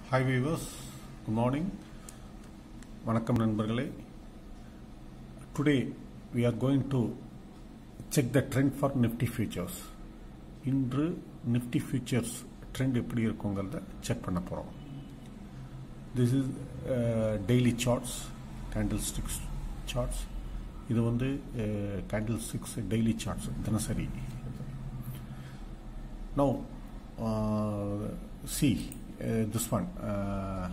Hi viewers good morning வணக்கம் நண்பர்களே today we are going to check the trend for Nifty futures இன்று Nifty futures trend எப்படி இருக்குங்கிறத check பண்ண போகிறோம் this is daily charts candle sticks charts இது வந்து கேண்டில் ஸ்டிக்ஸ் டெய்லி சார்ட்ஸ் தினசரி Now, uh, see uh, this one. Uh,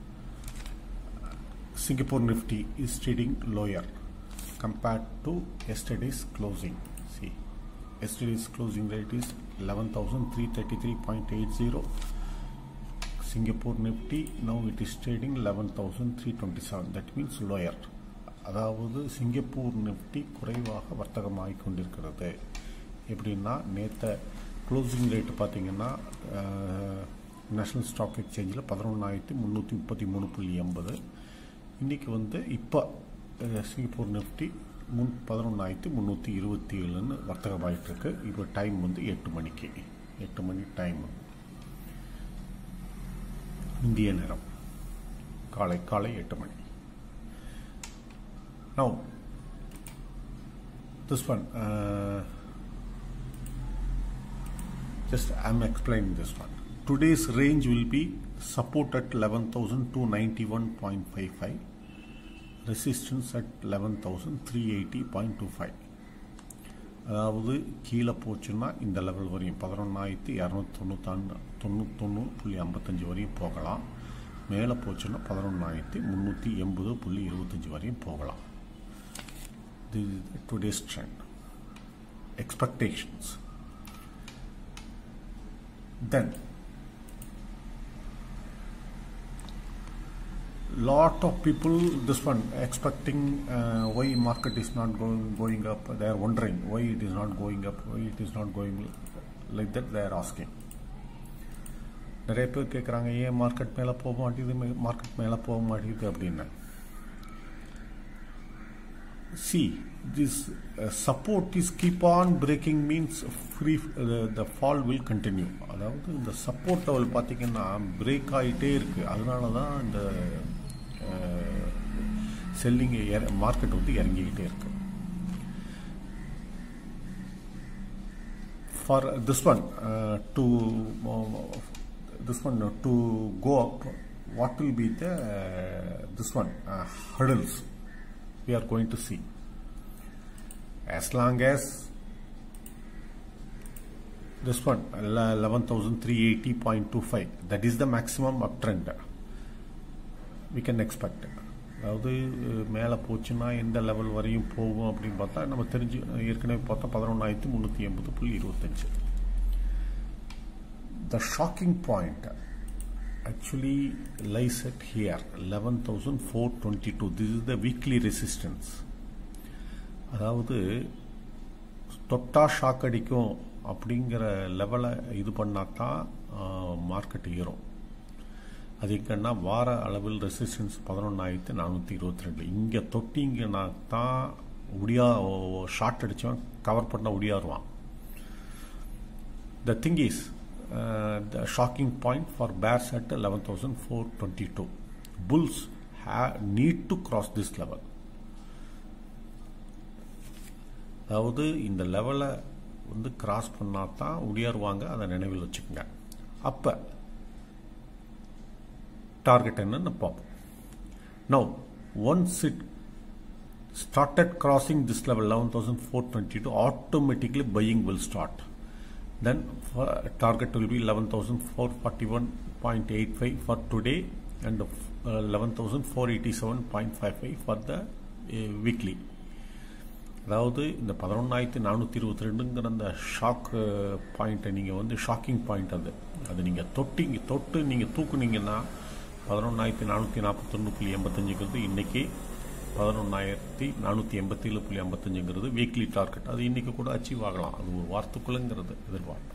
Singapore Nifty is trading lower compared to yesterday's closing. See, yesterday's closing rate is 11,333.80. Singapore Nifty now it is trading 11,327. That means lower. அதாவது Singapore Nifty குறைவாக வர்த்தகமாகிக் கொண்டிருக்கிறது எப்படின்னா நேற்ற closing rate பார்த்தீங்கன்னா national stock எக்ஸ்சேஞ்சில் பதினொன்றாயிரத்தி முந்நூற்றி முப்பத்தி மூணு புள்ளி எண்பது இன்றைக்கி வந்து இப்போ சிங்கப்பூர் நிஃப்டி முன் பதினொன்றாயிரத்தி முந்நூற்றி இருபத்தி ஏழுன்னு வர்த்தகமாயிட்டிருக்கு இப்போ டைம் வந்து எட்டு மணிக்கு எட்டு மணி டைம் இந்திய நேரம் காலை காலை எட்டு மணி Now, this one, uh, just I'm explaining this one. Today's range will be support at 11,291.55, resistance at 11,380.25. அதாவது கீழே போச்சுன்னா இந்த லெவல் வரையும் பதினொன்றாயிரத்தி இரநூத்தி தொண்ணூத்தாண்டு தொண்ணூத்தொன்று புள்ளி ஐம்பத்தஞ்சு வரையும் போகலாம் மேலே போச்சுன்னா பதினொன்றாயிரத்தி முந்நூற்றி எண்பது புள்ளி இருபத்தஞ்சி வரையும் போகலாம் this is the today's trend expectations then lot of people this one expecting uh, why market is not going going up they are wondering why it is not going up why it is not going like that they are asking நிறைய பேர் கேட்குறாங்க ஏன் market மேலே போக மாட்டேங்குது market மேலே போக மாட்டேங்குது அப்படின்னு see this uh, support is keep on breaking means free uh, the fall will continue அதாவது இந்த சப்போர்ட் லெவல் பார்த்தீங்கன்னா பிரேக் ஆகிட்டே இருக்கு அதனால தான் இந்த செல்லிங் மார்க்கெட் வந்து இறங்கிக்கிட்டே இருக்கு for this one to this one to go up what will be the this one hurdles we are going to see. As long as this one 11,380.25 that is the maximum uptrend we can expect அதாவது மேலே போச்சுன்னா எந்த level வரையும் போகும் அப்படின்னு பார்த்தா நம்ம தெரிஞ்சு ஏற்கனவே பார்த்தா பதினொன்றாயிரத்தி முந்நூற்றி எண்பது புள்ளி இருபத்தஞ்சு the shocking point actually lies at here 11,422 this is the weekly resistance அதாவது தொட்டா ஷாக் அடிக்கும் அப்படிங்கிற லெவலை இது பண்ணால் தான் மார்க்கெட் ஏறும் அது எங்கன்னா வார அளவில் ரெசிஸ்டன்ஸ் பதினொன்றாயிரத்தி நானூற்றி இருபத்தி ரெண்டு இங்கே தொட்டிங்கன்னா தான் உடியா ஷார்ட் அடித்தவன் கவர் பண்ண உடியாருவான் the thing is uh, the shocking point for bears at 11,422. Bulls ha- need to cross this level. அதாவது இந்த லெவலை வந்து கிராஸ் பண்ணால் தான் உடையாருவாங்க அதை நினைவில் வச்சுக்கோங்க அப்போ டார்கெட் என்னன்னு பார்ப்போம் no once it started crossing this level 11,422 automatically buying will start then target will be 11,441.85 for today and uh, 11,487.55 for the uh, weekly அதாவது இந்த பதினொன்றாயிரத்தி நானூற்றி இருபத்தி ரெண்டுங்கிற அந்த ஷாக் பாயிண்ட்டை நீங்கள் வந்து ஷாக்கிங் பாயிண்ட் அது அது நீங்கள் தொட்டிங்க தொட்டு நீங்கள் தூக்குனீங்கன்னா பதினொன்றாயிரத்தி நானூற்றி நாற்பத்தொன்று புள்ளி எண்பத்தஞ்சுங்கிறது இன்றைக்கி பதினொன்றாயிரத்தி நானூற்றி எண்பத்தேழு புள்ளி ஐம்பத்தஞ்சுங்கிறது வீக்லி டார்கெட் அது இன்றைக்கி கூட அச்சீவ் ஆகலாம் அது ஒரு வாரத்துக்குள்ளங்கிறது எதிர்பார்ப்பு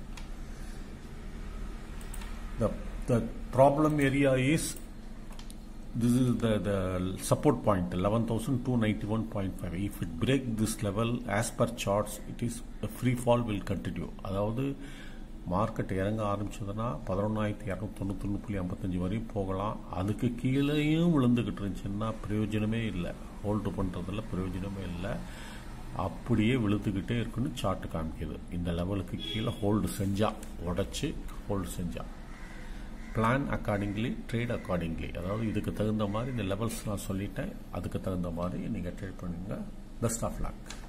the the problem area is this is the, the support point 11,291.5 if it break this level as per charts it is a free fall will continue அதாவது மார்க்கெட் இறங்க ஆரம்பிச்சதுன்னா பதினொன்றாயிரத்தி இரநூத்தி தொண்ணூத்தொன்று புள்ளி ஐம்பத்தஞ்சு வரையும் போகலாம் அதுக்கு கீழேயும் விழுந்துக்கிட்டு இருந்துச்சுன்னா பிரயோஜனமே இல்லை ஹோல்டு பண்ணுறதுல பிரயோஜனமே இல்லை அப்படியே விழுந்துக்கிட்டே இருக்குன்னு சார்ட் காமிக்குது இந்த லெவலுக்கு கீழே ஹோல்டு செஞ்சா உடச்சி ஹோல்டு செஞ்சா பிளான் அக்கார்டிங்லி ட்ரேட் அக்கார்டிங்லி அதாவது இதுக்கு தகுந்த மாதிரி இந்த லெவல்ஸ் நான் சொல்லிட்டேன் அதுக்கு தகுந்த மாதிரி நீங்கள் ட்ரேட் பண்ணுங்க பெஸ்ட் ஆஃப் லாக்